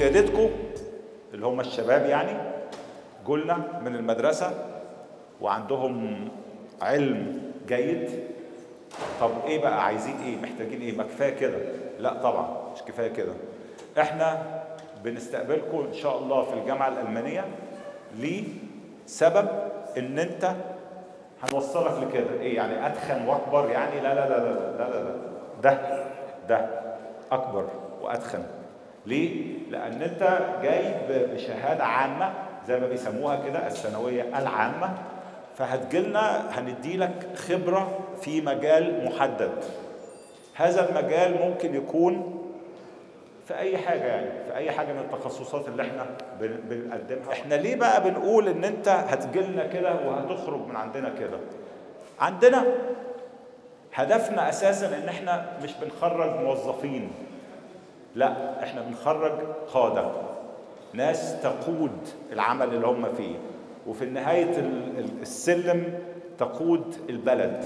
وسيادتكم اللي هم الشباب يعني جولنا من المدرسة وعندهم علم جيد طب ايه بقى عايزين ايه محتاجين ايه ما كفايه كده لا طبعا مش كفايه كده احنا بنستقبلكم ان شاء الله في الجامعه الالمانيه لسبب ان انت هنوصلك لكده ايه يعني اتخن واكبر يعني لا لا لا لا لا لا, لا. ده ده اكبر واتخن ليه لان انت جاي بشهاده عامه زي ما بيسموها كده الثانويه العامه فهتجيلنا هنديلك خبره في مجال محدد هذا المجال ممكن يكون في اي حاجه يعني في اي حاجه من التخصصات اللي احنا بنقدمها احنا ليه بقى بنقول ان انت هتجيلنا كده وهتخرج من عندنا كده عندنا هدفنا اساسا ان احنا مش بنخرج موظفين لا احنا بنخرج قاده ناس تقود العمل اللي هم فيه وفي نهايه السلم تقود البلد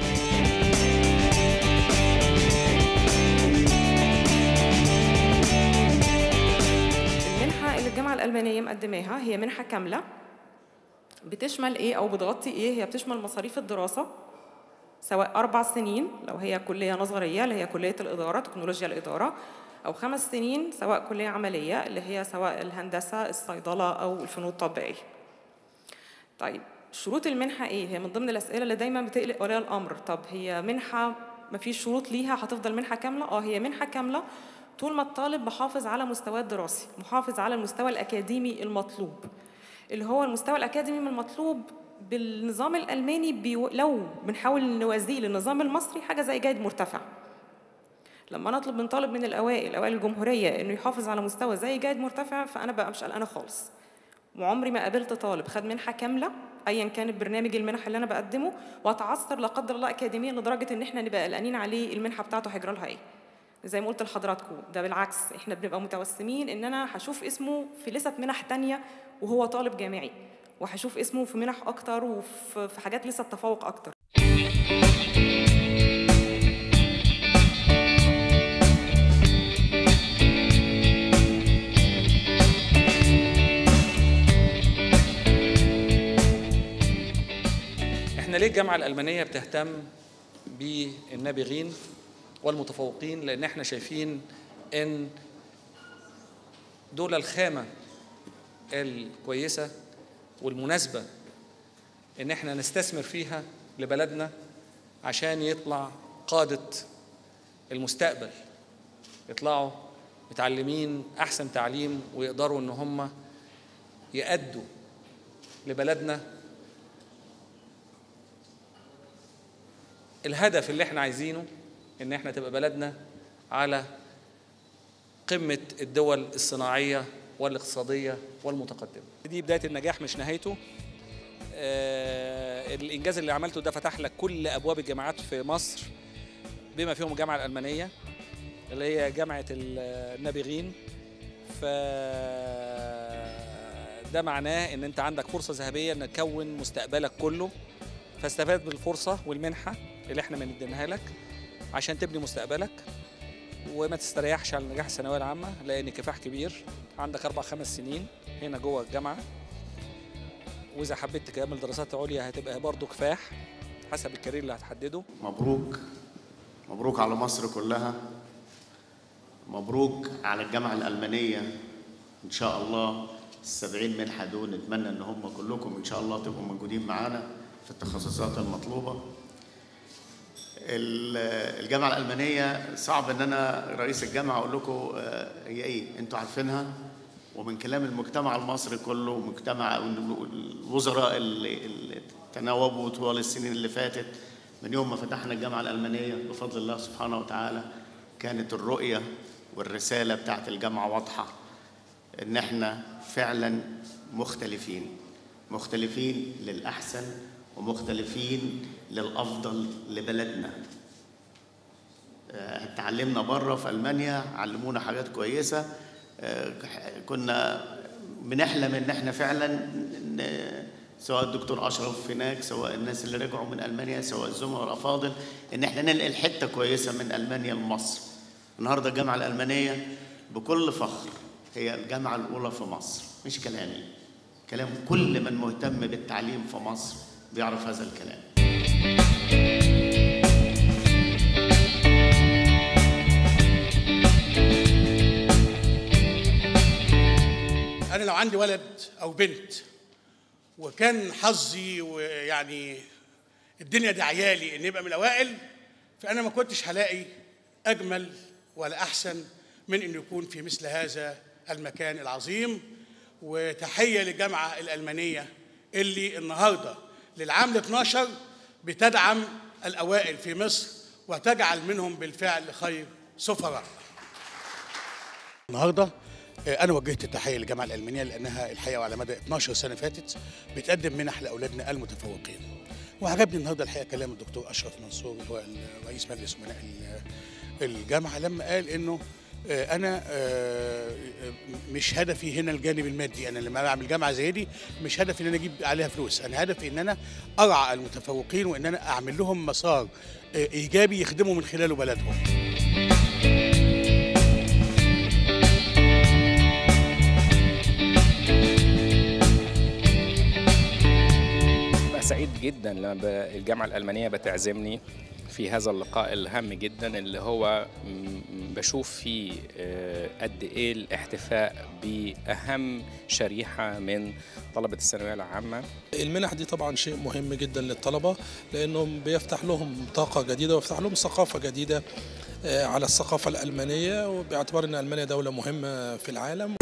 المنحة اللي الجامعة الألمانية مقدماها هي منحة كاملة بتشمل إيه أو بتغطي إيه؟ هي بتشمل مصاريف الدراسة سواء أربع سنين لو هي كلية نظرية اللي هي كلية الإدارة تكنولوجيا الإدارة أو خمس سنين سواء كلية عملية اللي هي سواء الهندسة الصيدلة أو الفنون التطبيقية طيب شروط المنحة إيه؟ هي من ضمن الأسئلة اللي دايما بتقلق ولي الأمر طب هي منحة ما فيش شروط ليها هتفضل منحة كاملة؟ اه هي منحة كاملة طول ما الطالب محافظ على مستواه الدراسي محافظ على المستوى الأكاديمي المطلوب اللي هو المستوى الأكاديمي المطلوب بالنظام الألماني بيو... لو بنحاول نوازيه للنظام المصري حاجة زي جيد مرتفع لما نطلب من طالب من الأوائل أوائل الجمهورية إنه يحافظ على مستوى زي جيد مرتفع فأنا بقى مش قلقانة خالص وعمري ما قابلت طالب خد منحة كاملة ايا كان برنامج المنح اللي انا بقدمه واتعثر لا قدر الله اكاديميا لدرجه ان احنا نبقى قلقانين عليه المنحه بتاعته هيجرى لها ايه زي ما قلت لحضراتكم ده بالعكس احنا بنبقى متوسمين ان انا هشوف اسمه في لسه منح تانية وهو طالب جامعي وهشوف اسمه في منح اكتر وفي حاجات لسه التفوق اكتر احنا ليه الجامعه الالمانيه بتهتم بالنابغين والمتفوقين لان احنا شايفين ان دول الخامه الكويسه والمناسبه ان احنا نستثمر فيها لبلدنا عشان يطلع قاده المستقبل يطلعوا متعلمين احسن تعليم ويقدروا ان هم يأدوا لبلدنا الهدف اللي احنا عايزينه ان احنا تبقى بلدنا على قمة الدول الصناعية والاقتصادية والمتقدمة دي بداية النجاح مش نهايته آه الإنجاز اللي عملته ده فتح لك كل أبواب الجامعات في مصر بما فيهم الجامعة الألمانية اللي هي جامعة النابغين ف ده معناه ان انت عندك فرصه ذهبيه انك تكون مستقبلك كله فاستفاد بالفرصه والمنحه اللي احنا بندينها لك عشان تبني مستقبلك وما تستريحش على نجاح الثانويه العامه لان كفاح كبير عندك اربع خمس سنين هنا جوه الجامعه واذا حبيت تكمل دراسات عليا هتبقى برضه كفاح حسب الكارير اللي هتحدده مبروك مبروك على مصر كلها مبروك على الجامعة الألمانية إن شاء الله السبعين منحة دول نتمنى إن هم كلكم إن شاء الله تبقوا موجودين معانا في التخصصات المطلوبة الجامعة الألمانية صعب إن أنا رئيس الجامعة أقول لكم هي إيه أنتوا عارفينها ومن كلام المجتمع المصري كله ومجتمع الوزراء اللي تناوبوا طوال السنين اللي فاتت من يوم ما فتحنا الجامعة الألمانية بفضل الله سبحانه وتعالى كانت الرؤية والرسالة بتاعت الجامعة واضحة إن إحنا فعلا مختلفين مختلفين للأحسن ومختلفين للأفضل لبلدنا اتعلمنا بره في ألمانيا علمونا حاجات كويسة كنا بنحلم إن إحنا فعلا سواء الدكتور أشرف هناك سواء الناس اللي رجعوا من ألمانيا سواء الزملاء الأفاضل إن إحنا ننقل حتة كويسة من ألمانيا لمصر النهارده الجامعة الألمانية بكل فخر هي الجامعة الأولى في مصر مش كلامي كلام كل من مهتم بالتعليم في مصر بيعرف هذا الكلام انا لو عندي ولد او بنت وكان حظي ويعني الدنيا دي عيالي ان يبقى من الاوائل فانا ما كنتش هلاقي اجمل ولا احسن من انه يكون في مثل هذا المكان العظيم وتحيه للجامعه الالمانيه اللي النهارده للعام ال 12 بتدعم الاوائل في مصر وتجعل منهم بالفعل خير سفراء. النهارده آه، انا وجهت التحيه للجامعه الالمانيه لانها الحقيقه وعلى مدى 12 سنه فاتت بتقدم منح لاولادنا المتفوقين وعجبني النهارده الحقيقه كلام الدكتور اشرف منصور اللي هو رئيس مجلس امناء ال- الجامعه لما قال انه آه، انا آه، مش هدفي هنا الجانب المادي انا لما بعمل جامعه زي دي مش هدفي ان انا اجيب عليها فلوس انا هدفي ان انا ارعى المتفوقين وان انا اعمل لهم مسار آه، ايجابي يخدموا من خلاله بلدهم ببقى سعيد جدا لما ب- الجامعة الألمانية بتعزمني في هذا اللقاء الهام جدا اللي هو م- بشوف فيه آه، قد ايه الاحتفاء بأهم شريحة من طلبة الثانوية العامة المنح دي طبعا شيء مهم جدا للطلبة لأنهم بيفتح لهم طاقة جديدة ويفتح لهم ثقافة جديدة آه، على الثقافة الألمانية وباعتبار أن ألمانيا دولة مهمة في العالم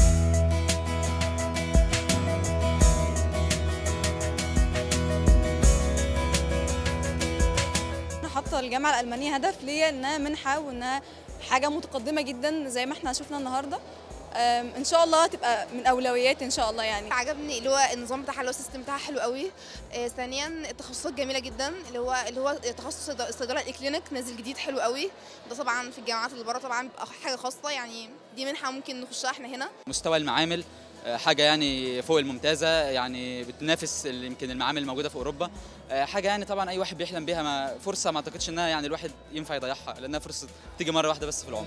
انا حاطه الجامعه الالمانيه هدف ليا انها منحه وانها حاجه متقدمه جدا زي ما احنا شفنا النهارده أم، ان شاء الله تبقى من اولوياتي ان شاء الله يعني عجبني اللي هو النظام بتاعها اللي هو السيستم بتاعها حلو قوي آه، ثانيا التخصصات جميله جدا اللي هو اللي هو تخصص الصيد- الصيدله الاكلينيك نازل جديد حلو قوي ده طبعا في الجامعات اللي بره طبعا بيبقى حاجه خاصه يعني دي منحه ممكن نخشها احنا هنا مستوى المعامل آه، حاجه يعني فوق الممتازه يعني بتنافس ال- يمكن المعامل الموجوده في اوروبا آه، حاجه يعني طبعا اي واحد بيحلم بيها ما فرصه ما اعتقدش انها يعني الواحد ينفع يضيعها لانها فرصه تيجي مره واحده بس في العمر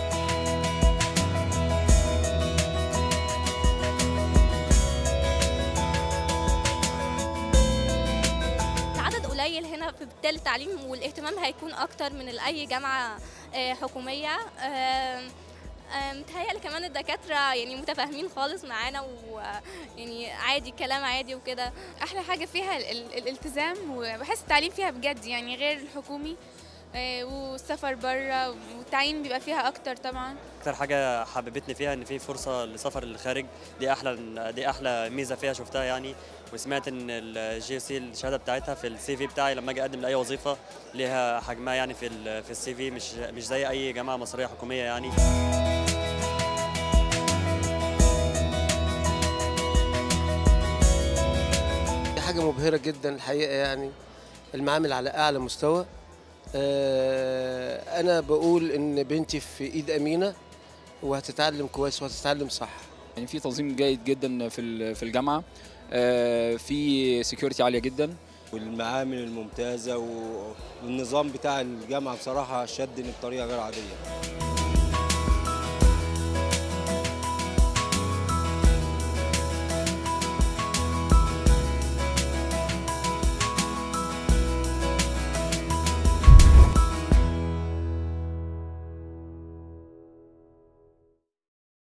العدد قليل هنا فبالتالي التعليم والاهتمام هيكون اكتر من اي جامعه آه، حكوميه آم، آم، متهيألي كمان الدكاترة يعني متفاهمين خالص معانا ويعني عادي كلام عادي وكده احلى حاجه فيها ال- ال- الالتزام وبحس التعليم فيها بجد يعني غير الحكومي آه، والسفر بره والتعيين بيبقى فيها اكتر طبعا اكتر حاجه حببتني فيها ان في فرصه لسفر للخارج دي احلى دي احلى ميزه فيها شفتها يعني وسمعت ان الجي سي الشهاده بتاعتها في السي في بتاعي لما اجي اقدم لاي وظيفه ليها حجمها يعني في ال- في السي في مش مش زي اي جامعه مصريه حكوميه يعني دي حاجة مبهرة جدا الحقيقة يعني المعامل على أعلى مستوى آه، أنا بقول إن بنتي في إيد أمينة وهتتعلم كويس وهتتعلم صح يعني في تنظيم جيد جدا في ال- في الجامعه آه، في سكيورتي عاليه جدا والمعامل الممتازة و- والنظام بتاع الجامعة بصراحة شدني بطريقة غير عادية